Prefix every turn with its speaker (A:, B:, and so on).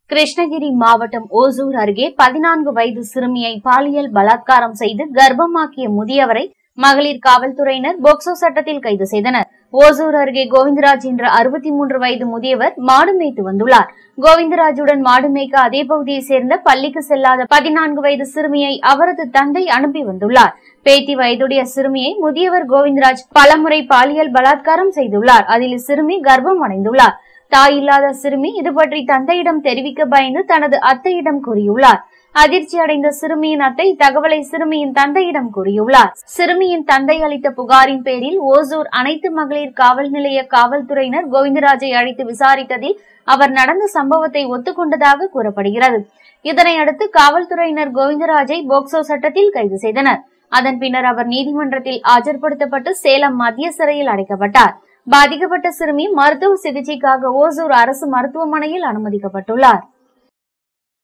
A: கிருஷ்ணகிரி மாவட்டம் ஓசூர் அருகே பதினான்கு வயது சிறுமியை பாலியல் பலாத்காரம் செய்து கர்ப்பமாக்கிய முதியவரை மகளிர் காவல்துறையினர் போக்சோ சட்டத்தில் கைது செய்தனர் ஓசூர் அருகே கோவிந்தராஜ் என்ற அறுபத்தி மூன்று வயது முதியவர் மாடு மேய்த்து வந்துள்ளார் கோவிந்தராஜுடன் மாடு மேய்க்க அதே பகுதியை சேர்ந்த பள்ளிக்கு செல்லாத பதினான்கு வயது சிறுமியை அவரது தந்தை அனுப்பி வந்துள்ளார் பேத்தி வயதுடைய சிறுமியை முதியவர் கோவிந்தராஜ் பலமுறை பாலியல் பலாத்காரம் செய்துள்ளார் அதில் சிறுமி கர்ப்பம் அடைந்துள்ளார் தாய் இல்லாத சிறுமி இது பற்றி தந்தையிடம் தெரிவிக்க பயந்து தனது அத்தையிடம் கூறியுள்ளார் அதிர்ச்சி அடைந்த சிறுமியின் அத்தை தகவலை சிறுமியின் தந்தையிடம் கூறியுள்ளார் சிறுமியின் தந்தை அளித்த புகாரின் பேரில் ஓசூர் அனைத்து மகளிர் காவல் நிலைய காவல்துறையினர் கோவிந்தராஜை அழைத்து விசாரித்ததில் அவர் நடந்த சம்பவத்தை ஒத்துக்கொண்டதாக கூறப்படுகிறது இதனை அடுத்து காவல்துறையினர் கோவிந்தராஜை போக்சோ சட்டத்தில் கைது செய்தனர் அதன் பின்னர் அவர் நீதிமன்றத்தில் ஆஜர்படுத்தப்பட்டு சேலம் மத்திய சிறையில் அடைக்கப்பட்டார் பாதிக்கப்பட்ட சிறுமி மருத்துவ சிகிச்சைக்காக ஓசூர் அரசு மருத்துவமனையில் அனுமதிக்கப்பட்டுள்ளார்